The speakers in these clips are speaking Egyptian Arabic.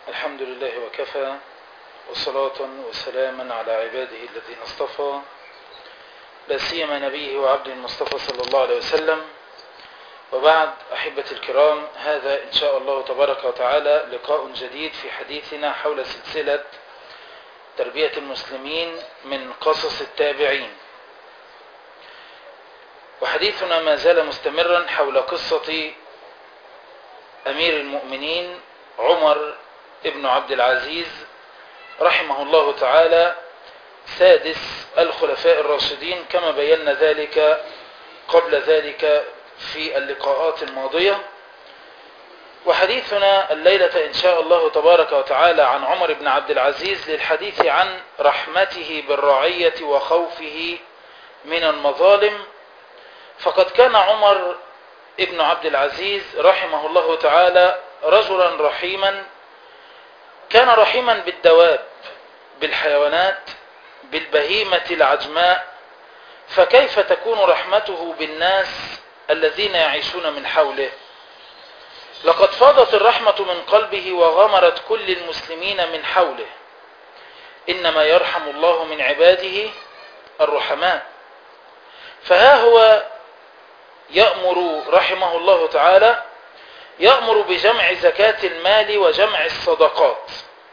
الحمد لله وكفى وصلاة وسلاما على عباده الذين اصطفى لا سيما نبيه وعبد المصطفى صلى الله عليه وسلم وبعد أحبة الكرام هذا إن شاء الله تبارك وتعالى لقاء جديد في حديثنا حول سلسلة تربية المسلمين من قصص التابعين وحديثنا ما زال مستمرا حول قصة أمير المؤمنين عمر ابن عبد العزيز رحمه الله تعالى سادس الخلفاء الراشدين كما بينا ذلك قبل ذلك في اللقاءات الماضية وحديثنا الليلة إن شاء الله تبارك وتعالى عن عمر بن عبد العزيز للحديث عن رحمته بالرعية وخوفه من المظالم فقد كان عمر ابن عبد العزيز رحمه الله تعالى رجلا رحيما كان رحيما بالدواب بالحيوانات بالبهيمة العجماء فكيف تكون رحمته بالناس الذين يعيشون من حوله لقد فاضت الرحمة من قلبه وغمرت كل المسلمين من حوله إنما يرحم الله من عباده الرحماء فها هو يأمر رحمه الله تعالى يأمر بجمع زكاة المال وجمع الصدقات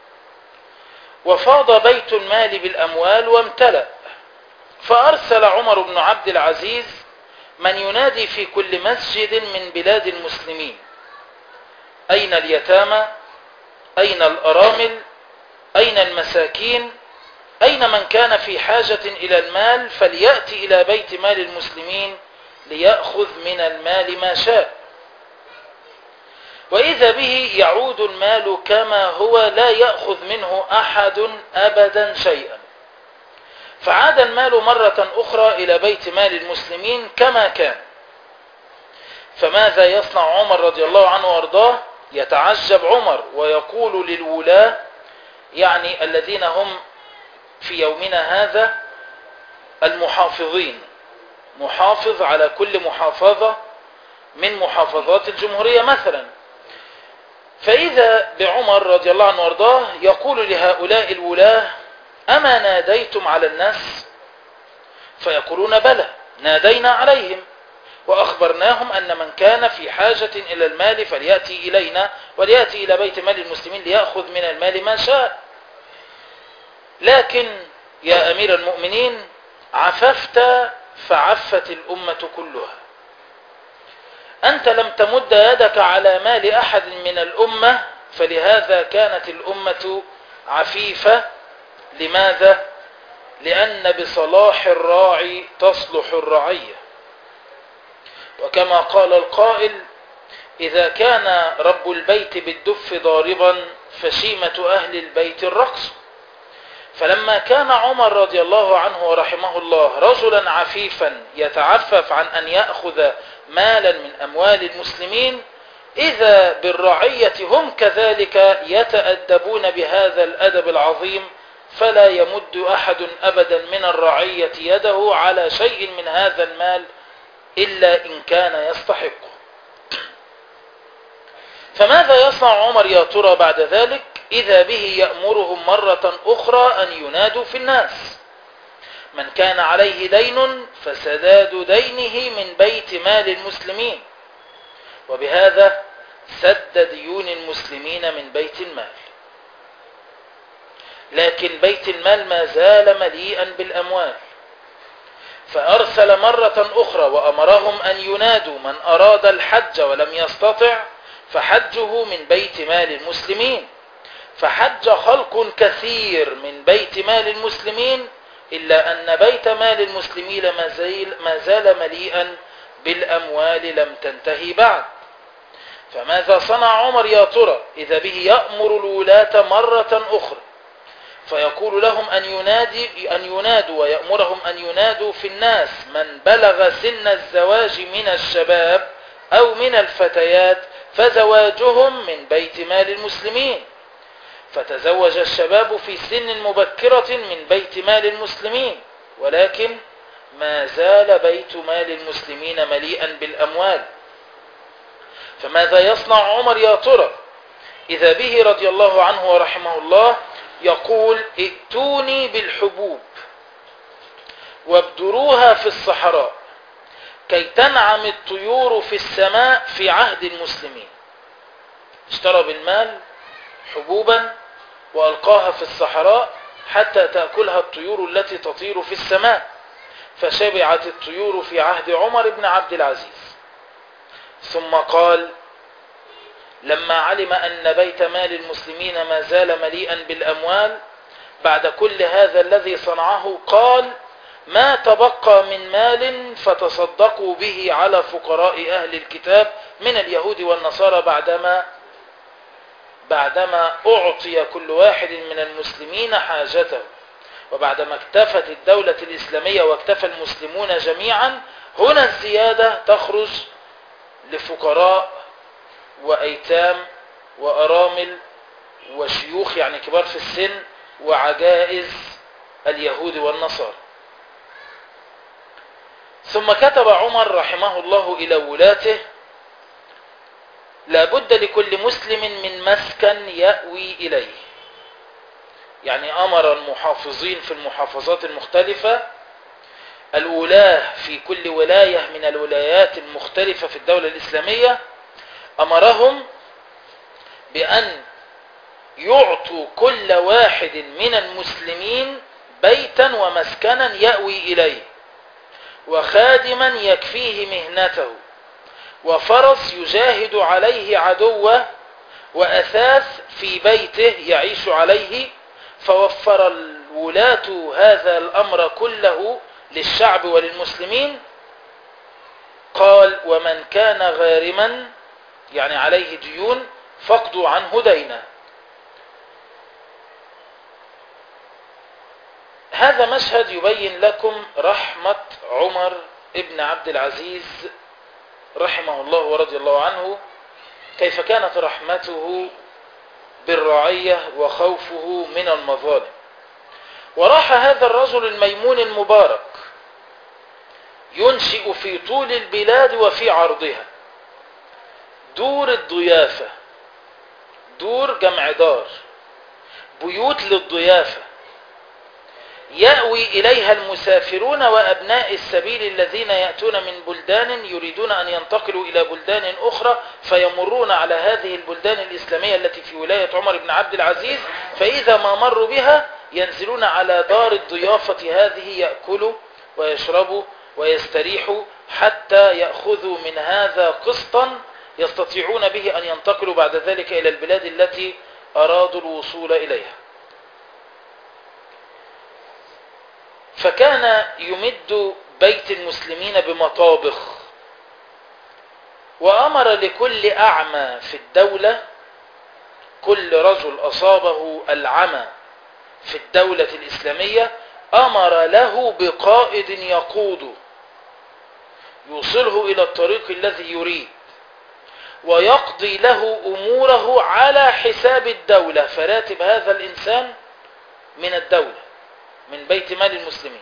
وفاض بيت المال بالأموال وامتلأ فأرسل عمر بن عبد العزيز من ينادي في كل مسجد من بلاد المسلمين أين اليتامى أين الأرامل أين المساكين أين من كان في حاجة إلى المال فليأتي إلى بيت مال المسلمين ليأخذ من المال ما شاء وإذا به يعود المال كما هو لا يأخذ منه أحد أبدا شيئا فعاد المال مرة أخرى إلى بيت مال المسلمين كما كان فماذا يصنع عمر رضي الله عنه وارضاه يتعجب عمر ويقول للولاة يعني الذين هم في يومنا هذا المحافظين محافظ على كل محافظة من محافظات الجمهورية مثلا فإذا بعمر رضي الله عنه وارضاه يقول لهؤلاء الولاة أما ناديتم على الناس فيقولون بلى نادينا عليهم وأخبرناهم أن من كان في حاجة إلى المال فليأتي إلينا وليأتي إلى بيت مال المسلمين ليأخذ من المال ما شاء لكن يا أمير المؤمنين عففت فعفت الأمة كلها أنت لم تمد يدك على مال أحد من الأمة فلهذا كانت الأمة عفيفة لماذا؟ لأن بصلاح الراعي تصلح الرعية وكما قال القائل إذا كان رب البيت بالدف ضاربا فشيمة أهل البيت الرقص فلما كان عمر رضي الله عنه ورحمه الله رجلا عفيفا يتعفف عن أن يأخذ مالا من أموال المسلمين إذا بالرعية هم كذلك يتأدبون بهذا الأدب العظيم فلا يمد أحد أبدا من الرعية يده على شيء من هذا المال إلا إن كان يستحقه فماذا يصنع عمر يا ترى بعد ذلك إذا به يأمرهم مرة أخرى أن ينادوا في الناس من كان عليه دين فسداد دينه من بيت مال المسلمين وبهذا سد ديون المسلمين من بيت المال لكن بيت المال ما زال مليئا بالأموال فأرسل مرة أخرى وأمرهم أن ينادوا من أراد الحج ولم يستطع فحجه من بيت مال المسلمين فحج خلق كثير من بيت مال المسلمين إلا أن بيت مال المسلمين ما زال مليئا بالأموال لم تنتهي بعد فماذا صنع عمر يا ترى إذا به يأمر الولاة مرة أخرى فيقول لهم أن, ينادي أن ينادوا ويأمرهم أن ينادوا في الناس من بلغ سن الزواج من الشباب أو من الفتيات فزواجهم من بيت مال المسلمين فتزوج الشباب في سن مبكرة من بيت مال المسلمين ولكن ما زال بيت مال المسلمين مليئا بالأموال فماذا يصنع عمر يا ترى إذا به رضي الله عنه ورحمه الله يقول ائتوني بالحبوب وابدروها في الصحراء كي تنعم الطيور في السماء في عهد المسلمين اشترى بالمال حبوبا وألقاها في الصحراء حتى تأكلها الطيور التي تطير في السماء فشبعت الطيور في عهد عمر بن عبد العزيز ثم قال لما علم أن بيت مال المسلمين ما زال مليئا بالأموال بعد كل هذا الذي صنعه قال ما تبقى من مال فتصدقوا به على فقراء أهل الكتاب من اليهود والنصارى بعدما بعدما أعطي كل واحد من المسلمين حاجته وبعدما اكتفت الدولة الإسلامية واكتفى المسلمون جميعا هنا الزيادة تخرج لفقراء وأيتام وأرامل وشيوخ يعني كبار في السن وعجائز اليهود والنصارى ثم كتب عمر رحمه الله إلى ولاته لابد لكل مسلم من مسكن يأوي إليه يعني أمر المحافظين في المحافظات المختلفة الولاة في كل ولاية من الولايات المختلفة في الدولة الإسلامية أمرهم بأن يعطوا كل واحد من المسلمين بيتا ومسكنا يأوي إليه وخادما يكفيه مهنته وفرس يجاهد عليه عدوه وأثاث في بيته يعيش عليه فوفر الولاة هذا الأمر كله للشعب وللمسلمين قال ومن كان غارما يعني عليه ديون فاقضوا عنه دينه هذا مشهد يبين لكم رحمة عمر ابن عبد العزيز رحمه الله ورضي الله عنه كيف كانت رحمته بالرعية وخوفه من المظالم وراح هذا الرجل الميمون المبارك ينشئ في طول البلاد وفي عرضها دور الضيافة دور جمع دار بيوت للضيافة يأوي إليها المسافرون وأبناء السبيل الذين يأتون من بلدان يريدون أن ينتقلوا إلى بلدان أخرى فيمرون على هذه البلدان الإسلامية التي في ولاية عمر بن عبد العزيز فإذا ما مروا بها ينزلون على دار الضيافة هذه يأكلوا ويشربوا ويستريحوا حتى يأخذوا من هذا قسطا يستطيعون به أن ينتقلوا بعد ذلك إلى البلاد التي أرادوا الوصول إليها فكان يمد بيت المسلمين بمطابخ وأمر لكل أعمى في الدولة كل رجل أصابه العمى في الدولة الإسلامية أمر له بقائد يقوده يوصله إلى الطريق الذي يريد ويقضي له أموره على حساب الدولة فراتب هذا الإنسان من الدولة من بيت مال المسلمين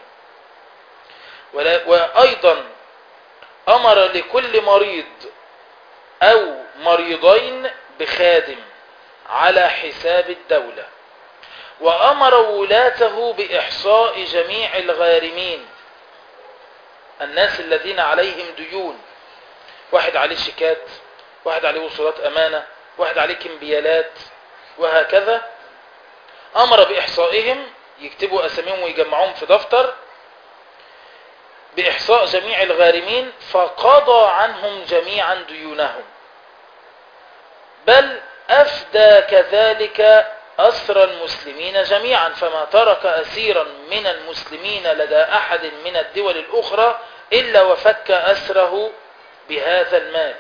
وأيضا أمر لكل مريض أو مريضين بخادم على حساب الدولة وأمر ولاته بإحصاء جميع الغارمين الناس الذين عليهم ديون واحد عليه شيكات واحد عليه وصولات أمانة واحد عليه كمبيالات وهكذا أمر بإحصائهم يكتبوا أساميهم ويجمعوهم في دفتر بإحصاء جميع الغارمين فقضى عنهم جميعا ديونهم بل أفدى كذلك أسر المسلمين جميعا فما ترك أسيرا من المسلمين لدى أحد من الدول الأخرى إلا وفك أسره بهذا المال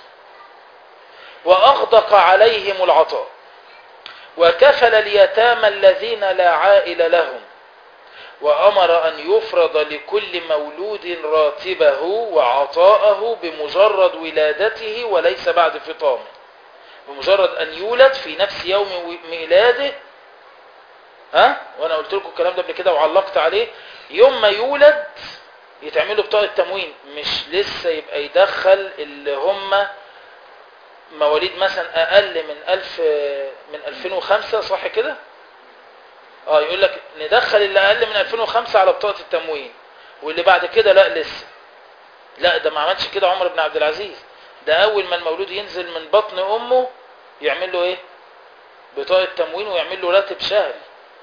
وأغدق عليهم العطاء وكفل اليتامى الذين لا عائل لهم وأمر أن يفرض لكل مولود راتبه وعطاءه بمجرد ولادته وليس بعد فطامه بمجرد أن يولد في نفس يوم ميلاده ها وأنا قلت لكم الكلام ده قبل كده وعلقت عليه يوم ما يولد يتعملوا بطاقة تموين مش لسه يبقى يدخل اللي هم مواليد مثلا اقل من 1000 من 2005 صح كده اه يقول لك ندخل اللي اقل من 2005 على بطاقه التموين واللي بعد كده لا لسه لا ده ما عملش كده عمر بن عبد العزيز ده اول ما المولود ينزل من بطن امه يعمل له ايه بطاقه تموين ويعمل له راتب شهري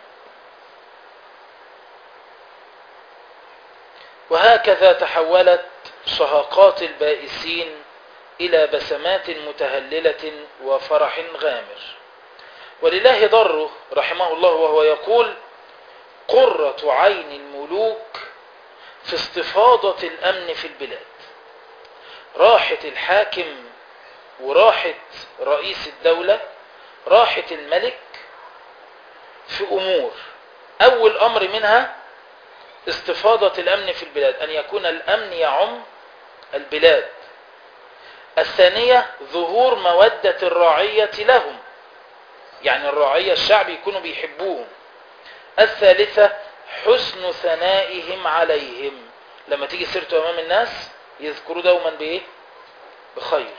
وهكذا تحولت شهقات البائسين إلى بسمات متهللة وفرح غامر ولله ضره رحمه الله وهو يقول قرة عين الملوك في استفاضة الأمن في البلاد راحة الحاكم وراحة رئيس الدولة راحة الملك في أمور أول أمر منها استفاضة الأمن في البلاد أن يكون الأمن يعم البلاد الثانية ظهور مودة الرعية لهم يعني الرعية الشعب يكونوا بيحبوهم الثالثة حسن ثنائهم عليهم لما تيجي سيرته أمام الناس يذكروا دوما بإيه بخير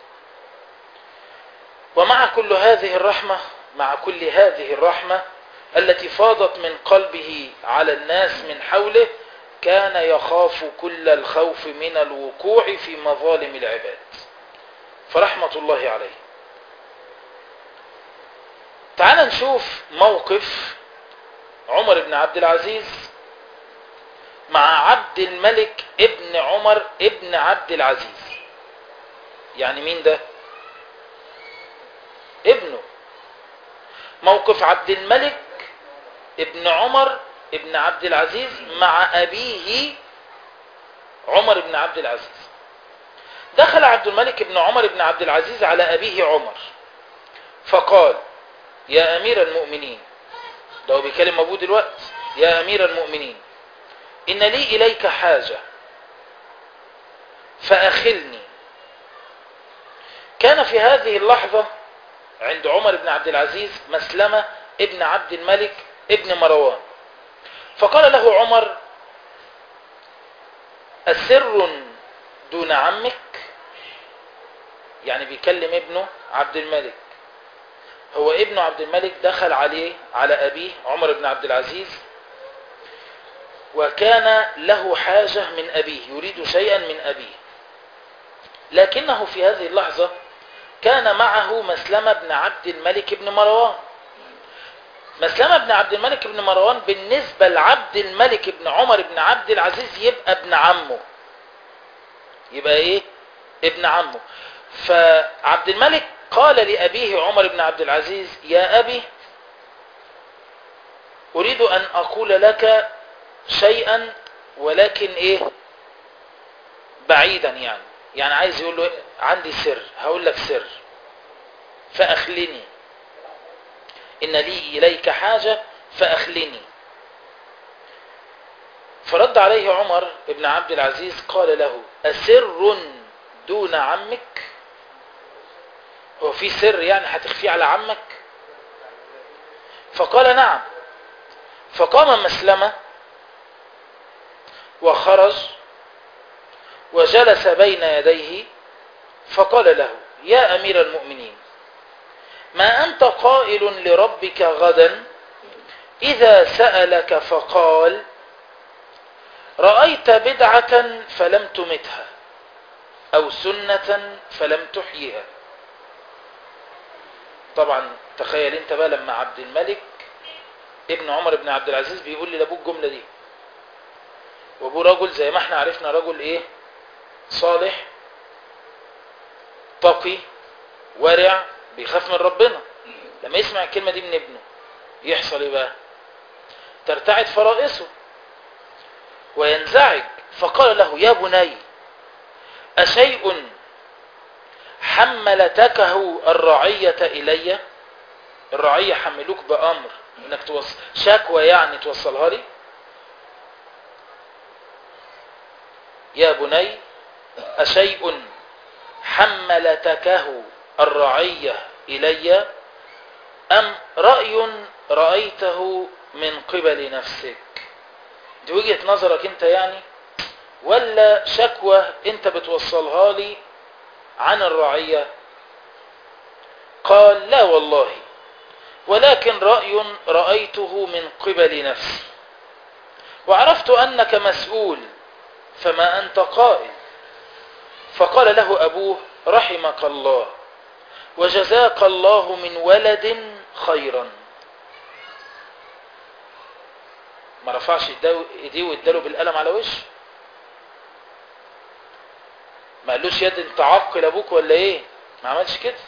ومع كل هذه الرحمة مع كل هذه الرحمة التي فاضت من قلبه على الناس من حوله كان يخاف كل الخوف من الوقوع في مظالم العباد فرحمة الله عليه تعال نشوف موقف عمر بن عبد العزيز مع عبد الملك ابن عمر ابن عبد العزيز يعني مين ده ابنه موقف عبد الملك ابن عمر ابن عبد العزيز مع أبيه عمر بن عبد العزيز دخل عبد الملك بن عمر بن عبد العزيز على أبيه عمر فقال يا أمير المؤمنين ده هو بيكلم أبوه دلوقتي يا أمير المؤمنين إن لي إليك حاجة فأخلني كان في هذه اللحظة عند عمر بن عبد العزيز مسلمة ابن عبد الملك ابن مروان فقال له عمر أسر دون عمك يعني بيكلم ابنه عبد الملك هو ابنه عبد الملك دخل عليه على أبيه عمر بن عبد العزيز وكان له حاجة من أبيه يريد شيئا من أبيه لكنه في هذه اللحظة كان معه مسلمة بن عبد الملك بن مروان مسلمة بن عبد الملك بن مروان بالنسبة لعبد الملك بن عمر بن عبد العزيز يبقى ابن عمه يبقى ايه ابن عمه فعبد الملك قال لأبيه عمر بن عبد العزيز يا أبي أريد أن أقول لك شيئا ولكن ايه بعيدا يعني يعني عايز يقول له عندي سر هقول لك سر فأخلني إن لي إليك حاجة فأخلني فرد عليه عمر بن عبد العزيز قال له أسر دون عمك هو في سر يعني هتخفيه على عمك فقال نعم فقام مسلمة وخرج وجلس بين يديه فقال له يا أمير المؤمنين ما أنت قائل لربك غدا إذا سألك فقال رأيت بدعة فلم تمتها أو سنة فلم تحييها طبعا تخيل انت بقى لما عبد الملك ابن عمر بن عبد العزيز بيقول لي لابوه الجملة دي وابوه رجل زي ما احنا عرفنا رجل ايه صالح تقي ورع بيخاف من ربنا لما يسمع الكلمة دي من ابنه يحصل ايه بقى ترتعد فرائصه وينزعج فقال له يا بني أشيء حملتكه الرعية إلي الرعية حملوك بأمر انك توصل شكوى يعني توصلها لي يا بني أشيء حملتكه الرعية إلي أم رأي رأيته من قبل نفسك دي وجهة نظرك انت يعني ولا شكوى انت بتوصلها لي عن الرعية قال لا والله ولكن رأي رأيته من قبل نفسي وعرفت أنك مسؤول فما أنت قائل فقال له أبوه رحمك الله وجزاك الله من ولد خيرا ما رفعش ايديه واداله بالقلم على وشه ما قالوش يد انت عقل ابوك ولا ايه ما عملش كده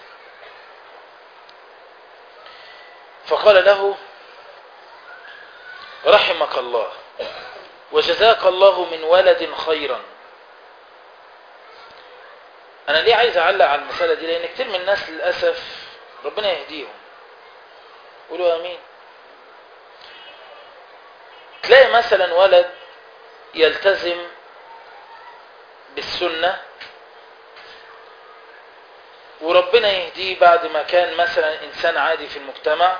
فقال له رحمك الله وجزاك الله من ولد خيرا انا ليه عايز اعلق على المسألة دي لان كتير من الناس للأسف ربنا يهديهم قولوا امين تلاقي مثلا ولد يلتزم بالسنة وربنا يهديه بعد ما كان مثلا انسان عادي في المجتمع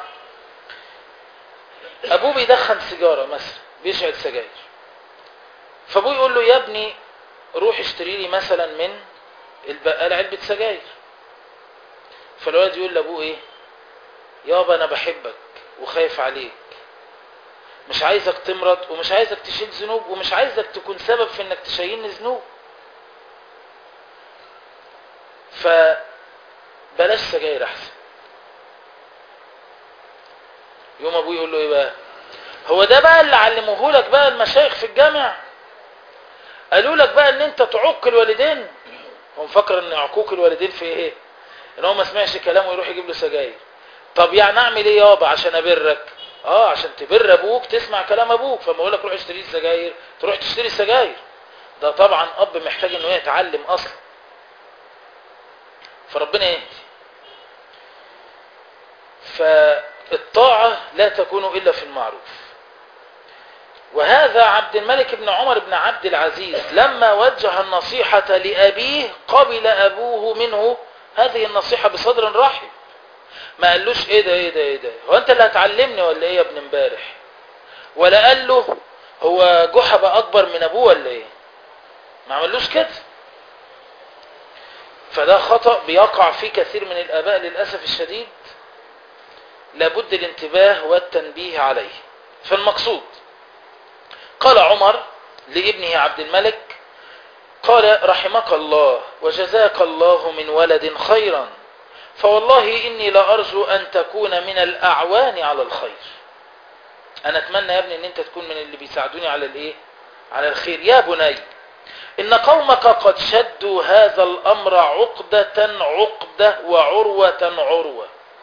ابوه بيدخن سيجارة مثلا بيشعل سجاير فابوه يقول له يا ابني روح اشتري لي مثلا من البقال علبة سجاير فالولد يقول لابوه ايه يابا انا بحبك وخايف عليك مش عايزك تمرض ومش عايزك تشيل ذنوب ومش عايزك تكون سبب في انك تشيلني ذنوب فبلاش سجاير احسن يوم ابوه يقول له ايه بقى هو ده بقى اللي علموه لك بقى المشايخ في الجامع قالوا لك بقى ان انت تعق الوالدين هو مفكر ان عقوق الوالدين في ايه ان هو ما سمعش كلامه ويروح يجيب له سجاير طب يعني اعمل ايه يابا عشان ابرك اه عشان تبر ابوك تسمع كلام ابوك فما اقول لك روح اشتري السجاير تروح تشتري السجاير ده طبعا اب محتاج انه يتعلم اصلا فربنا يهدي فالطاعة لا تكون إلا في المعروف وهذا عبد الملك بن عمر بن عبد العزيز لما وجه النصيحة لأبيه قبل أبوه منه هذه النصيحة بصدر رحب ما قالوش ايه ده ايه ده ايه ده هو انت اللي هتعلمني ولا ايه يا ابن امبارح ولا قال له هو جحبة اكبر من ابوه ولا ايه ما عملوش كده فده خطأ بيقع فيه كثير من الاباء للأسف الشديد لابد الانتباه والتنبيه عليه فالمقصود قال عمر لابنه عبد الملك قال رحمك الله وجزاك الله من ولد خيرا فوالله إني لأرجو أن تكون من الأعوان على الخير أنا أتمنى يا ابني أن أنت تكون من اللي بيساعدوني على الإيه؟ على الخير يا بني إن قومك قد شدوا هذا الأمر عقدة عقدة وعروة عروة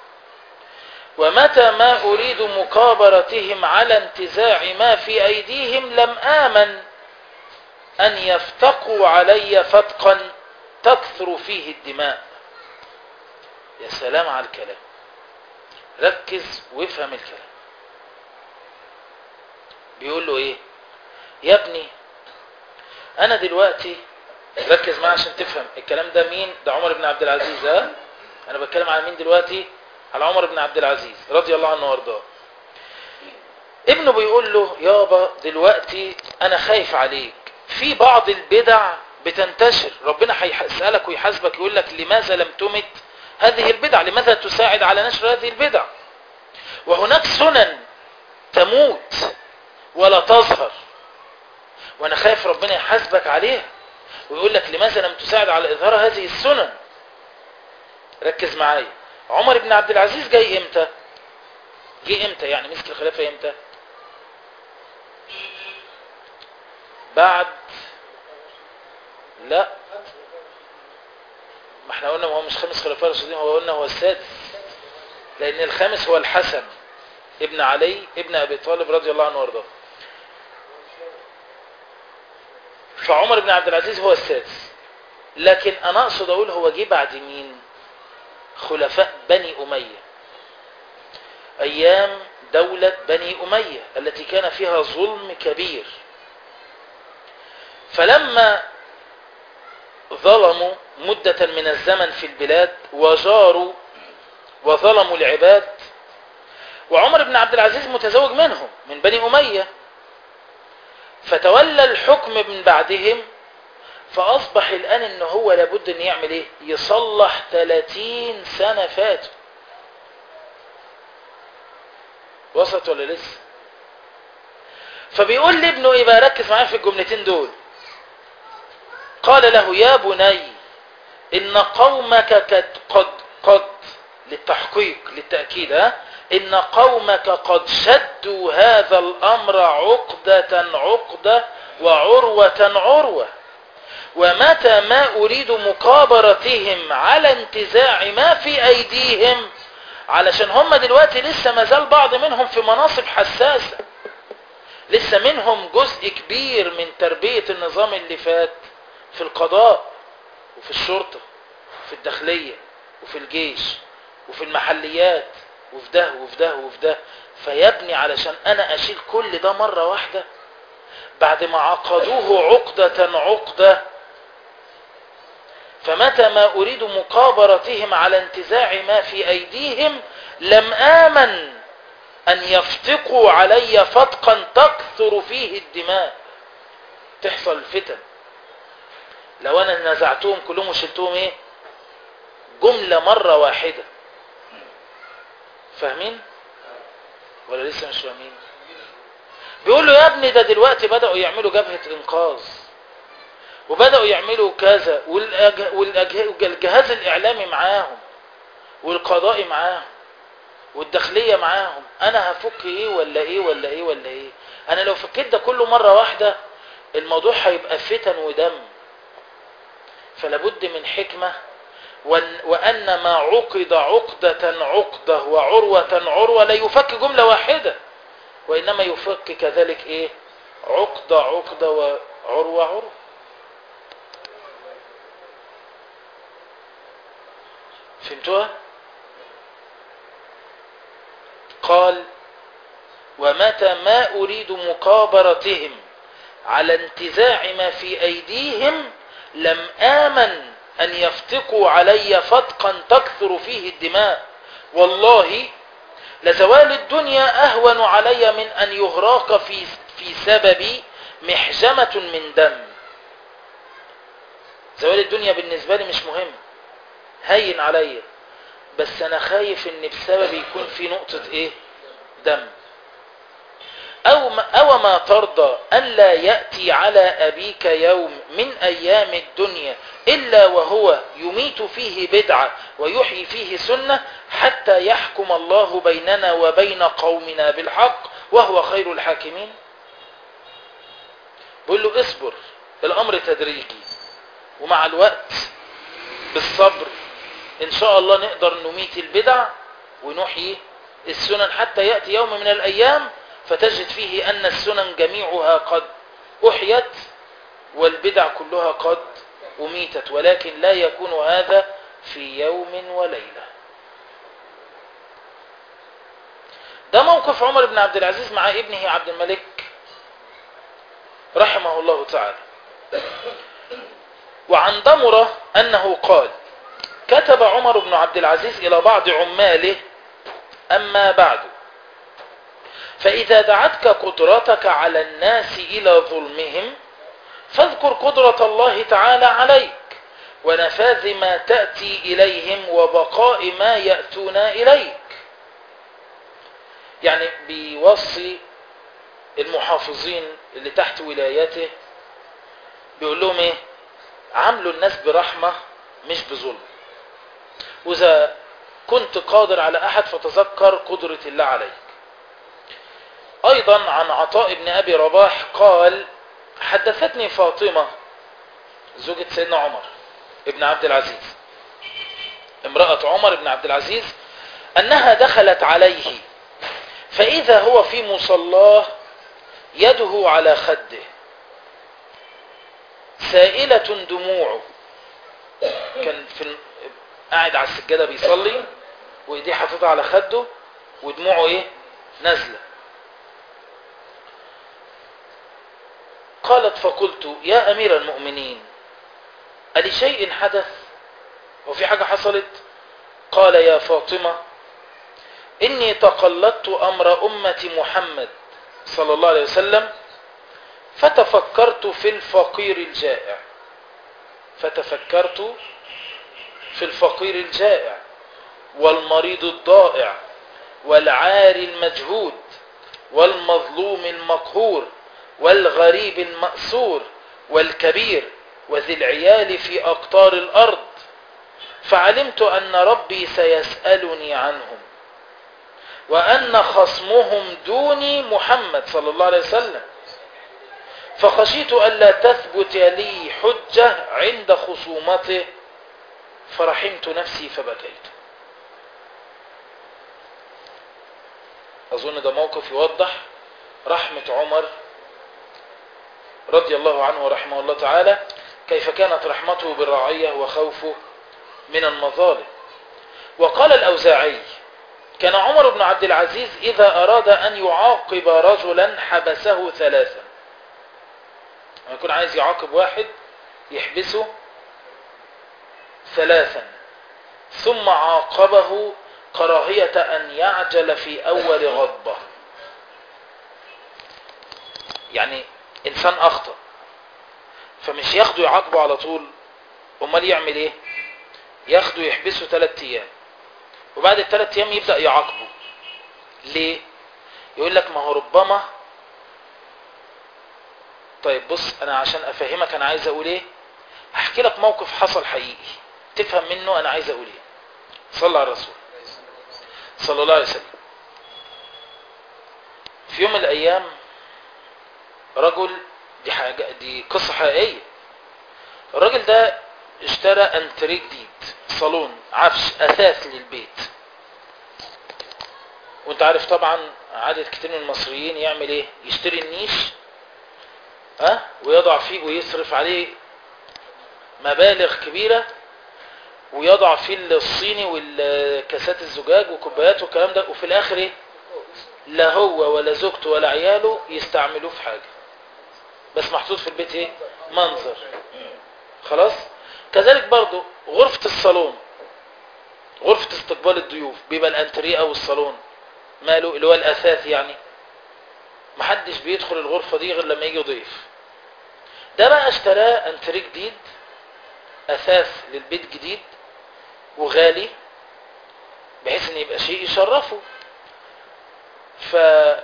ومتى ما أريد مكابرتهم على انتزاع ما في أيديهم لم آمن أن يفتقوا علي فتقا تكثر فيه الدماء يا سلام على الكلام ركز وافهم الكلام بيقول له ايه يا ابني انا دلوقتي ركز معايا عشان تفهم الكلام ده مين ده عمر بن عبد العزيز ها انا بتكلم على مين دلوقتي على عمر بن عبد العزيز رضي الله عنه وارضاه ابنه بيقول له يابا دلوقتي انا خايف عليك في بعض البدع بتنتشر ربنا هيسألك ويحاسبك يقول لك لماذا لم تمت هذه البدع لماذا تساعد على نشر هذه البدع وهناك سنن تموت ولا تظهر وانا خايف ربنا يحاسبك عليها ويقول لك لماذا لم تساعد على اظهار هذه السنن ركز معايا عمر بن عبد العزيز جاي امتى جه امتى يعني مسك الخلافه امتى بعد لا ما احنا قلنا ما هو مش خامس خلفاء راشدين هو قلنا هو السادس لان الخامس هو الحسن ابن علي ابن ابي طالب رضي الله عنه وارضاه فعمر بن عبد العزيز هو السادس لكن انا اقصد اقول هو جه بعد مين خلفاء بني اميه ايام دولة بني اميه التي كان فيها ظلم كبير فلما ظلموا مدة من الزمن في البلاد وجاروا وظلموا العباد وعمر بن عبد العزيز متزوج منهم من بني أمية فتولى الحكم من بعدهم فأصبح الآن إن هو لابد أن يعمل إيه يصلح 30 سنة فاتوا وصلت ولا لسه فبيقول لابنه ايه بقى ركز معايا في الجملتين دول قال له يا بني ان قومك قد قد, قد للتحقيق للتأكيد ها ان قومك قد شدوا هذا الامر عقدة عقدة وعروة عروة ومتى ما اريد مكابرتهم على انتزاع ما في ايديهم علشان هم دلوقتي لسه ما زال بعض منهم في مناصب حساسة لسه منهم جزء كبير من تربية النظام اللي فات في القضاء وفي الشرطة وفي الداخلية وفي الجيش وفي المحليات وفي ده وفي ده وفي ده فيبني علشان انا اشيل كل ده مرة واحدة بعد ما عقدوه عقدة عقدة فمتى ما اريد مقابرتهم على انتزاع ما في ايديهم لم امن ان يفتقوا علي فتقا تكثر فيه الدماء تحصل الفتن لو انا نزعتهم كلهم وشلتهم ايه جملة مرة واحدة فاهمين ولا لسه مش فاهمين بيقول له يا ابني ده دلوقتي بدأوا يعملوا جبهة انقاذ وبدأوا يعملوا كذا والجهاز الاعلامي معاهم والقضائي معاهم والداخلية معاهم انا هفك ايه ولا ايه ولا ايه ولا ايه انا لو فكيت ده كله مرة واحدة الموضوع هيبقى فتن ودم فلابد من حكمة وأن ما عقد عقدة عقدة وعروة عروة لا يفك جملة واحدة وإنما يفك كذلك إيه عقدة عقدة وعروة عروة فهمتوها قال ومتى ما أريد مكابرتهم على انتزاع ما في أيديهم لم آمن أن يفتقوا علي فتقا تكثر فيه الدماء والله لزوال الدنيا أهون علي من أن يهراق في, في سببي محجمة من دم زوال الدنيا بالنسبة لي مش مهم هين علي بس أنا خايف أن بسببي يكون في نقطة إيه دم أو ما, أو ما ترضى أن لا يأتي على أبيك يوم من أيام الدنيا إلا وهو يميت فيه بدعة ويحيي فيه سنة حتى يحكم الله بيننا وبين قومنا بالحق وهو خير الحاكمين بقول له اصبر الأمر تدريجي ومع الوقت بالصبر إن شاء الله نقدر نميت البدع ونحيي السنن حتى يأتي يوم من الأيام فتجد فيه أن السنن جميعها قد أحيت والبدع كلها قد أميتت ولكن لا يكون هذا في يوم وليلة ده موقف عمر بن عبد العزيز مع ابنه عبد الملك رحمه الله تعالى وعن ضمرة أنه قال كتب عمر بن عبد العزيز إلى بعض عماله أما بعد فإذا دعتك قدرتك على الناس إلى ظلمهم فاذكر قدرة الله تعالى عليك ونفاذ ما تأتي إليهم وبقاء ما يأتون إليك يعني بيوصي المحافظين اللي تحت ولايته بيقول لهم ايه عاملوا الناس برحمة مش بظلم وإذا كنت قادر على أحد فتذكر قدرة الله عليك أيضا عن عطاء بن أبي رباح قال حدثتني فاطمة زوجة سيدنا عمر ابن عبد العزيز امرأة عمر بن عبد العزيز أنها دخلت عليه فإذا هو في مصلاه يده على خده سائلة دموعه كان في قاعد على السجادة بيصلي وإيديه حاططها على خده ودموعه إيه نازله قالت فقلت يا أمير المؤمنين ألي شيء حدث وفي حاجة حصلت قال يا فاطمة إني تقلدت أمر أمة محمد صلى الله عليه وسلم فتفكرت في الفقير الجائع فتفكرت في الفقير الجائع والمريض الضائع والعاري المجهود والمظلوم المقهور والغريب المأسور والكبير وذي العيال في أقطار الأرض فعلمت أن ربي سيسألني عنهم وأن خصمهم دوني محمد صلى الله عليه وسلم فخشيت ألا تثبت لي حجة عند خصومته فرحمت نفسي فبكيت أظن ده موقف يوضح رحمة عمر رضي الله عنه ورحمه الله تعالى كيف كانت رحمته بالرعية وخوفه من المظالم وقال الأوزاعي كان عمر بن عبد العزيز إذا أراد أن يعاقب رجلا حبسه ثلاثا لما يكون عايز يعاقب واحد يحبسه ثلاثا ثم عاقبه كراهية أن يعجل في أول غضبة يعني إنسان أخطأ فمش ياخده يعاقبه على طول أمال يعمل إيه ياخده يحبسه ثلاث أيام وبعد الثلاث أيام يبدأ يعاقبه ليه يقول لك ما هو ربما طيب بص أنا عشان أفهمك أنا عايز أقول إيه هحكي لك موقف حصل حقيقي تفهم منه أنا عايز أقول إيه صلى على الرسول صلى الله عليه وسلم في يوم من الأيام رجل دي حاجة دي قصة حقيقية الراجل ده اشترى انتريه جديد صالون عفش أثاث للبيت وانت عارف طبعا عدد كتير من المصريين يعمل ايه يشتري النيش ها أه؟ ويضع فيه ويصرف عليه مبالغ كبيرة ويضع فيه الصيني والكاسات الزجاج وكوبايات والكلام ده وفي الاخر ايه لا هو ولا زوجته ولا عياله يستعملوه في حاجة بس محطوط في البيت ايه منظر خلاص كذلك برضو غرفة الصالون غرفة استقبال الضيوف بيبقى الانتريه او الصالون ماله اللي هو الاثاث يعني محدش بيدخل الغرفة دي غير لما يجي ضيف ده بقى اشتراه انتريه جديد اثاث للبيت جديد وغالي بحيث ان يبقى شيء يشرفه ف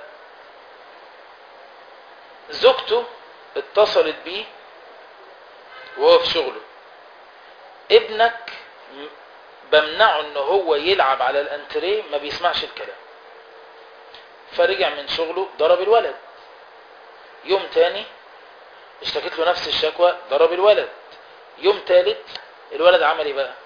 زوجته اتصلت بيه وهو في شغله ابنك بمنعه ان هو يلعب على الانتريه ما بيسمعش الكلام فرجع من شغله ضرب الولد يوم تاني اشتكت له نفس الشكوى ضرب الولد يوم تالت الولد عمل ايه بقى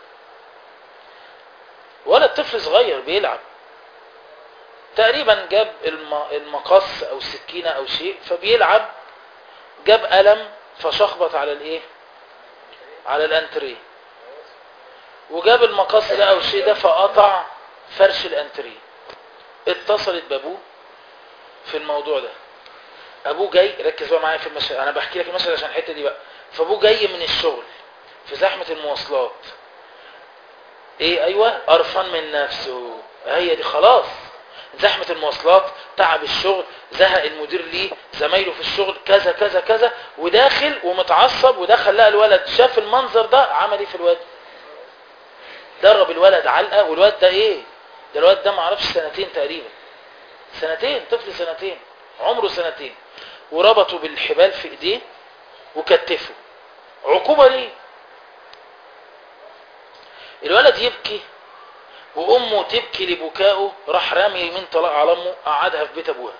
ولد طفل صغير بيلعب تقريبا جاب المقص او السكينة او شيء فبيلعب جاب قلم فشخبط على الايه على الانتريه وجاب المقص ده او الشيء ده فقطع فرش الانتريه اتصلت بابوه في الموضوع ده ابوه جاي ركز بقى معايا في المشهد انا بحكي لك المشهد عشان الحته دي بقى فابوه جاي من الشغل في زحمه المواصلات ايه ايوه قرفان من نفسه هي دي خلاص زحمة المواصلات تعب الشغل زهق المدير ليه زمايله في الشغل كذا كذا كذا وداخل ومتعصب ودخل لقى الولد شاف المنظر ده عمل ايه في الواد درب الولد علقة والواد ده ايه ده الواد ده معرفش سنتين تقريبا سنتين طفل سنتين عمره سنتين وربطه بالحبال في ايديه وكتفه عقوبة ليه الولد يبكي وامه تبكي لبكائه راح رامي يمين طلاق على امه قعدها في بيت ابوها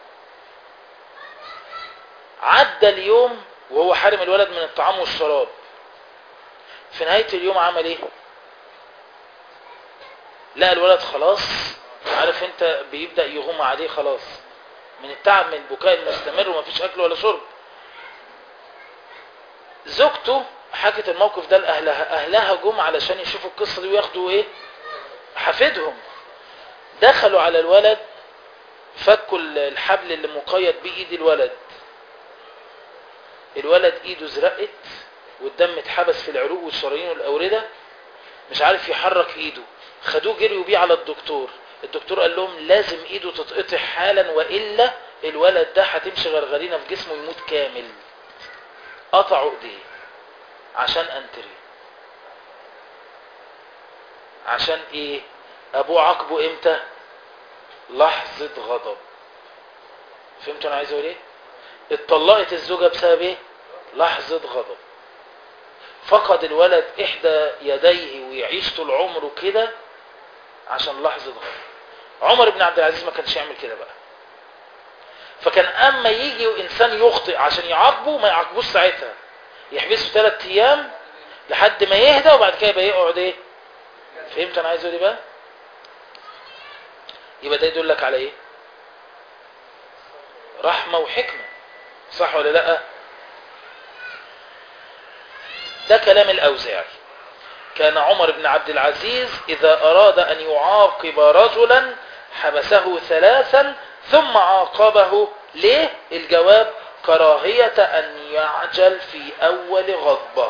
عدى اليوم وهو حارم الولد من الطعام والشراب في نهاية اليوم عمل ايه لا الولد خلاص عارف انت بيبدأ يغم عليه خلاص من التعب من البكاء المستمر ومفيش اكل ولا شرب زوجته حكت الموقف ده لأهلها أهلها جم علشان يشوفوا القصة دي وياخدوا ايه حفيدهم دخلوا على الولد فكوا الحبل اللي مقيد بإيد الولد الولد ايده زرقت والدم اتحبس في العروق والشرايين والأوردة مش عارف يحرك ايده خدوه جريوا بيه على الدكتور الدكتور قال لهم لازم ايده تتقطع حالا وإلا الولد ده هتمشي غرغرينة في جسمه يموت كامل قطعوا ايديه عشان انتري عشان ايه ابوه عاقبه امتى لحظة غضب فهمتوا انا عايز اقول ايه اتطلقت الزوجة بسبب ايه لحظة غضب فقد الولد احدى يديه ويعيش طول عمره كده عشان لحظة غضب عمر بن عبد العزيز ما كانش يعمل كده بقى فكان اما يجي انسان يخطئ عشان يعاقبه ما يعاقبوش ساعتها يحبسه ثلاث ايام لحد ما يهدى وبعد كده يبقى يقعد ايه فهمت انا عايز اقول ايه بقى يبقى ده يدلك على ايه رحمة وحكمة صح ولا لا ده كلام الاوزاعي كان عمر بن عبد العزيز اذا اراد ان يعاقب رجلا حبسه ثلاثا ثم عاقبه ليه الجواب كراهية ان يعجل في اول غضبه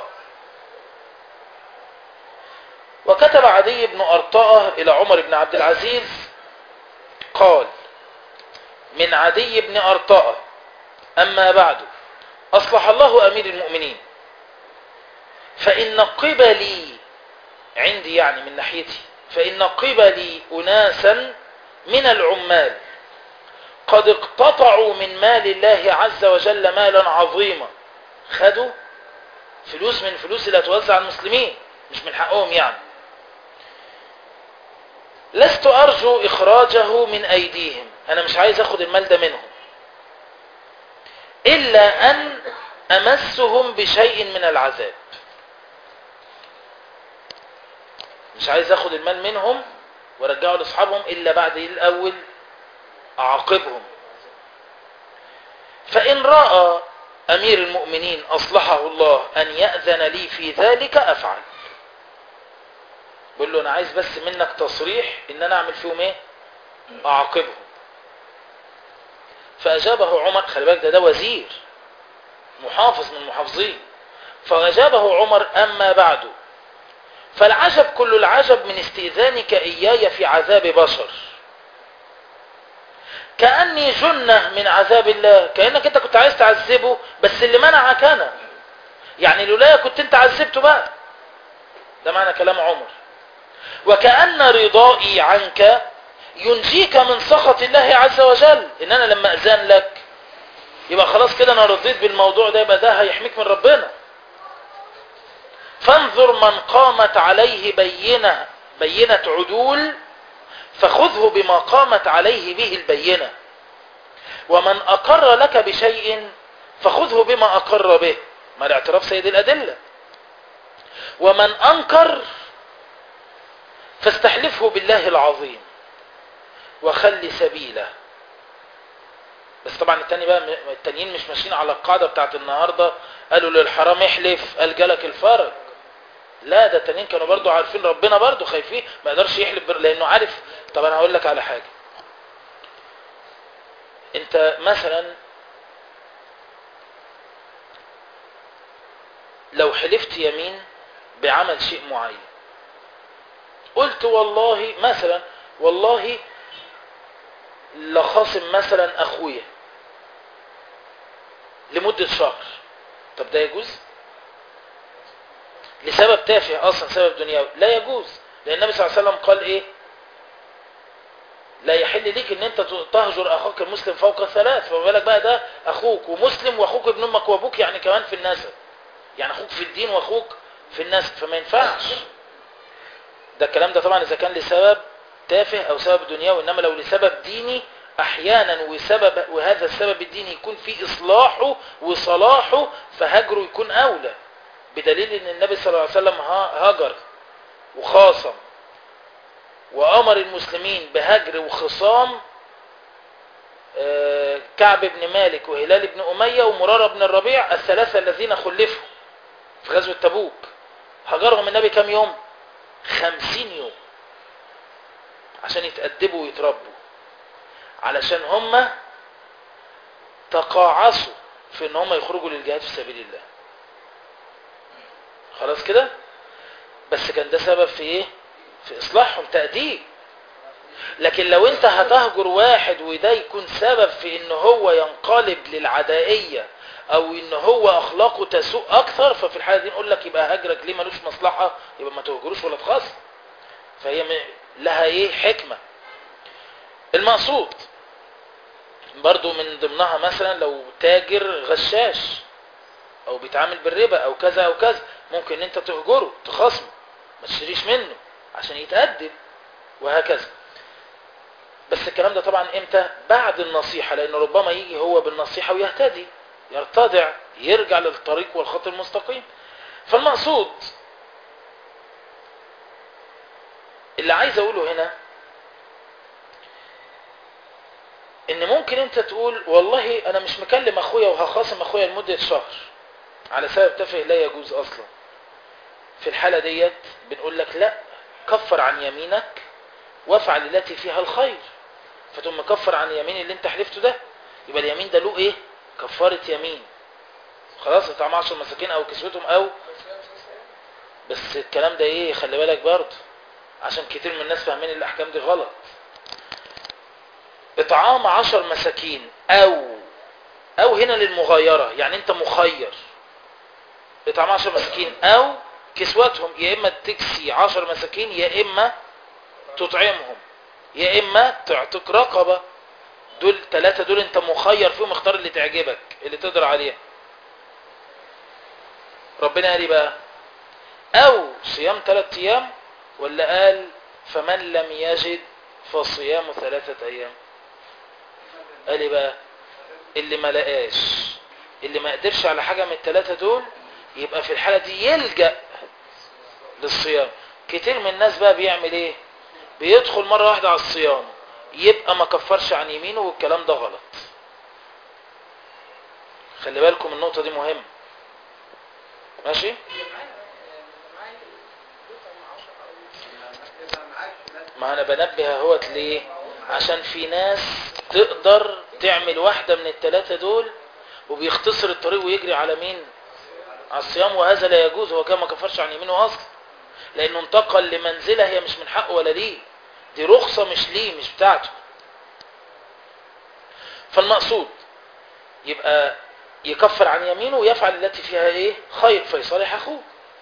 وكتب عدي بن أرطاء إلى عمر بن عبد العزيز قال من عدي بن أرطاء أما بعد أصلح الله أمير المؤمنين فإن قبلي عندي يعني من ناحيتي فإن قبلي أناسا من العمال قد اقتطعوا من مال الله عز وجل مالا عظيما خدوا فلوس من فلوس اللي هتوزع على المسلمين مش من حقهم يعني لست أرجو إخراجه من أيديهم أنا مش عايز أخد المال ده منهم إلا أن أمسهم بشيء من العذاب مش عايز أخد المال منهم وارجعه لأصحابهم إلا بعد الأول أعاقبهم فإن رأى أمير المؤمنين أصلحه الله أن يأذن لي في ذلك أفعل بقول له أنا عايز بس منك تصريح إن أنا أعمل فيهم إيه أعاقبهم فأجابه عمر خلي بالك ده ده وزير محافظ من المحافظين فأجابه عمر أما بعد فالعجب كل العجب من استئذانك إياي في عذاب بشر كأني جنة من عذاب الله كأنك انت كنت عايز تعذبه بس اللي منعك انا يعني لولايا كنت انت عذبته بقى ده معنى كلام عمر وكأن رضائي عنك ينجيك من سخط الله عز وجل ان انا لما اذان لك يبقى خلاص كده انا رضيت بالموضوع ده يبقى ده هيحميك من ربنا فانظر من قامت عليه بينة بينة عدول فخذه بما قامت عليه به البينة ومن أقر لك بشيء فخذه بما أقر به ما الاعتراف سيد الأدلة ومن أنكر فاستحلفه بالله العظيم وخلي سبيله بس طبعا التاني بقى التانيين مش ماشيين على القاعدة بتاعت النهاردة قالوا للحرام احلف قال جالك الفرج لا ده التانيين كانوا برضو عارفين ربنا برضو خايفين ما يقدرش يحلف لانه عارف طب انا هقول لك على حاجة انت مثلا لو حلفت يمين بعمل شيء معين قلت والله مثلا والله لخاصم مثلا اخويا لمدة شهر طب ده يجوز لسبب تافه اصلا سبب دنيوي لا يجوز لان النبي صلى الله عليه وسلم قال ايه لا يحل ليك ان انت تهجر اخاك المسلم فوق ثلاث فما بالك بقى ده اخوك ومسلم واخوك ابن امك وابوك يعني كمان في النسب يعني اخوك في الدين واخوك في النسب فما ينفعش ده الكلام ده طبعا اذا كان لسبب تافه او سبب دنيوي انما لو لسبب ديني احيانا وسبب وهذا السبب الديني يكون في اصلاحه وصلاحه فهجره يكون اولى بدليل ان النبي صلى الله عليه وسلم هجر وخاصم وامر المسلمين بهجر وخصام كعب بن مالك وهلال بن اميه ومراره بن الربيع الثلاثه الذين خلفوا في غزوه تبوك هجرهم النبي كم يوم خمسين يوم عشان يتأدبوا ويتربوا علشان هم تقاعسوا في ان هم يخرجوا للجهاد في سبيل الله خلاص كده بس كان ده سبب في ايه في اصلاحهم تأديب لكن لو انت هتهجر واحد وده يكون سبب في ان هو ينقلب للعدائية او ان هو اخلاقه تسوء اكثر ففي الحالة دي نقول لك يبقى هجرك ليه ملوش مصلحة يبقى ما تهجروش ولا تخاصم فهي لها ايه حكمة المقصود برضو من ضمنها مثلا لو تاجر غشاش او بيتعامل بالربا او كذا او كذا ممكن انت تهجره تخاصمه ما تشتريش منه عشان يتأدب وهكذا بس الكلام ده طبعا امتى بعد النصيحة لان ربما يجي هو بالنصيحة ويهتدي يرتدع يرجع للطريق والخط المستقيم فالمقصود اللي عايز اقوله هنا ان ممكن انت تقول والله انا مش مكلم اخويا وهخاصم اخويا لمدة شهر على سبب تافه لا يجوز اصلا في الحالة ديت بنقول لك لا كفر عن يمينك وافعل التي فيها الخير فتقوم مكفر عن اليمين اللي انت حلفته ده يبقى اليمين ده له ايه كفارة يمين خلاص اطعام عشر مساكين او كسوتهم او بس الكلام ده ايه خلي بالك برضه عشان كتير من الناس فاهمين الاحكام دي غلط اطعام عشر مساكين او او هنا للمغايرة يعني انت مخير اطعام عشر مساكين او كسوتهم يا اما تكسي عشر مساكين يا اما تطعمهم يا اما تعتق رقبة دول ثلاثة دول انت مخير فيهم اختار اللي تعجبك اللي تقدر عليها ربنا قال ايه بقى او صيام ثلاثة ايام ولا قال فمن لم يجد فصيام ثلاثة ايام قال ايه بقى اللي ما لقاش اللي ما قدرش على حاجة من الثلاثة دول يبقى في الحالة دي يلجأ للصيام كتير من الناس بقى بيعمل ايه بيدخل مرة واحدة على الصيام يبقى ما كفرش عن يمينه والكلام ده غلط خلي بالكم النقطة دي مهمة ماشي ما انا بنبه اهوت ليه عشان في ناس تقدر تعمل واحدة من الثلاثة دول وبيختصر الطريق ويجري على مين على الصيام وهذا لا يجوز هو كان ما كفرش عن يمينه اصلا لانه انتقل لمنزلة هي مش من حقه ولا ليه دي رخصة مش ليه مش بتاعته فالمقصود يبقى يكفر عن يمينه ويفعل التي فيها ايه خير فيصالح اخوه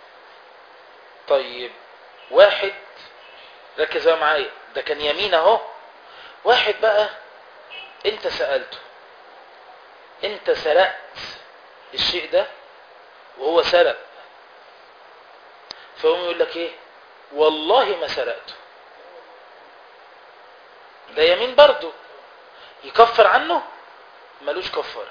طيب واحد ركز بقى معايا ده كان يمين اهو واحد بقى انت سألته انت سرقت الشيء ده وهو سرق فهم يقول لك ايه والله ما سرقته ده يمين برضه يكفر عنه ملوش كفارة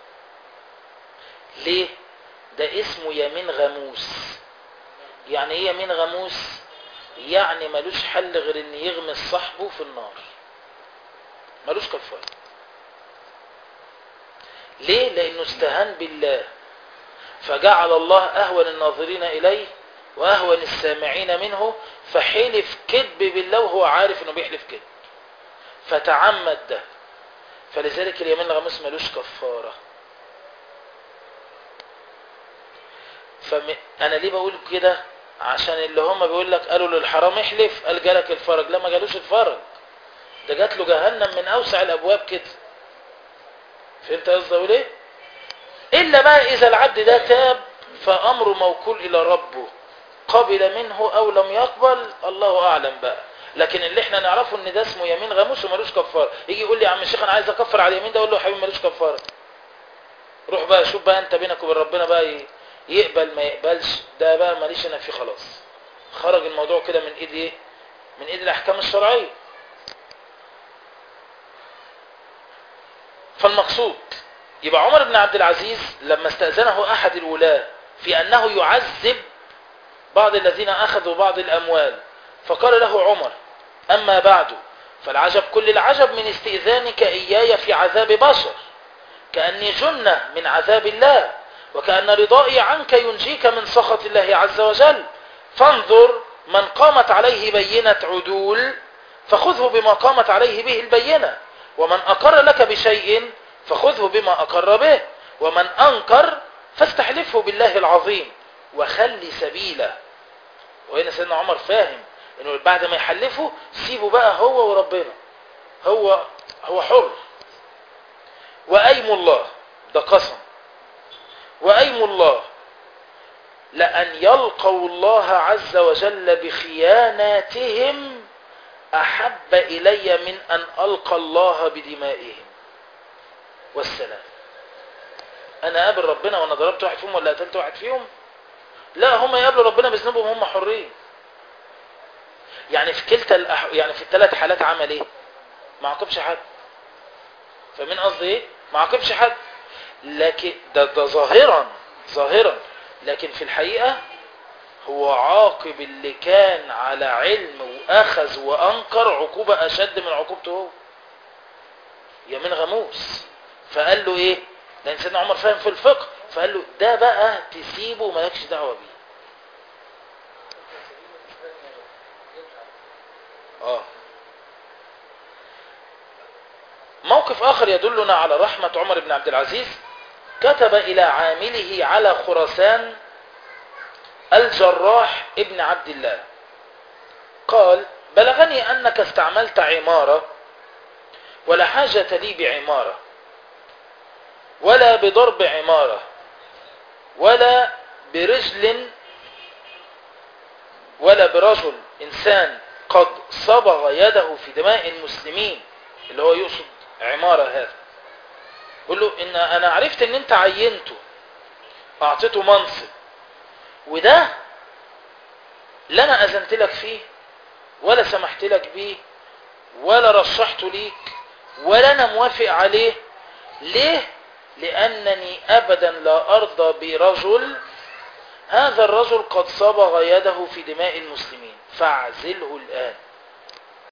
ليه ده اسمه يمين غموس يعني ايه يمين غموس يعني ملوش حل غير ان يغمس صاحبه في النار ملوش كفارة ليه لانه استهان بالله فجعل الله اهون الناظرين اليه واهون السامعين منه فحلف كذب بالله وهو عارف انه بيحلف كذب فتعمد ده فلذلك اليمين الغموس ملوش كفارة فأنا ليه بقول كده عشان اللي هم بيقول لك قالوا للحرام احلف قال جالك الفرج لا ما جالوش الفرج ده جات له جهنم من أوسع الأبواب كده فهمت قصدي اقول ايه إلا بقى إذا العبد ده تاب فأمره موكول إلى ربه قبل منه أو لم يقبل الله أعلم بقى لكن اللي احنا نعرفه ان ده اسمه يمين غموس ومالوش كفاره يجي يقول لي يا عم الشيخ انا عايز اكفر على اليمين ده اقول له يا حبيبي مالوش كفاره روح بقى شوف بقى انت بينك وبين ربنا بقى يقبل ما يقبلش ده بقى ماليش انا فيه خلاص خرج الموضوع كده من ايد ايه من ايد الاحكام الشرعيه فالمقصود يبقى عمر بن عبد العزيز لما استأذنه احد الولاة في انه يعذب بعض الذين اخذوا بعض الاموال فقال له عمر أما بعد فالعجب كل العجب من استئذانك إياي في عذاب بشر كأني جنة من عذاب الله وكأن رضائي عنك ينجيك من سخط الله عز وجل فانظر من قامت عليه بينة عدول فخذه بما قامت عليه به البينة ومن أقر لك بشيء فخذه بما أقر به ومن أنكر فاستحلفه بالله العظيم وخلي سبيله وهنا سيدنا عمر فاهم انه بعد ما يحلفه سيبه بقى هو وربنا هو هو حر وايم الله ده قسم وايم الله لان يلقوا الله عز وجل بخياناتهم احب الي من ان القى الله بدمائهم والسلام انا قابل ربنا وانا ضربت واحد فيهم ولا قتلت واحد فيهم لا هم يقابلوا ربنا بذنوبهم هم حرين يعني في كلتا الأح... يعني في الثلاث حالات عمل ايه ما عاقبش حد فمن قصدي ايه ما عاقبش حد لكن ده ده ظاهرا ظاهرا لكن في الحقيقة هو عاقب اللي كان على علم واخذ وانكر عقوبة اشد من عقوبته هو يمين غموس فقال له ايه لان سيدنا عمر فاهم في الفقه فقال له ده بقى تسيبه مالكش دعوه بيه اه موقف اخر يدلنا على رحمة عمر بن عبد العزيز كتب الى عامله على خراسان الجراح ابن عبد الله قال بلغني انك استعملت عمارة ولا حاجة لي بعمارة ولا بضرب عمارة ولا برجل ولا برجل إنسان قد صبغ يده في دماء المسلمين اللي هو يقصد عمارة هذا يقول له إن أنا عرفت إن أنت عينته أعطيته منصب وده لا أنا أذنت لك فيه ولا سمحت لك بيه ولا رشحته ليك ولا أنا موافق عليه ليه لأنني أبدا لا أرضى برجل هذا الرجل قد صبغ يده في دماء المسلمين فاعزله الآن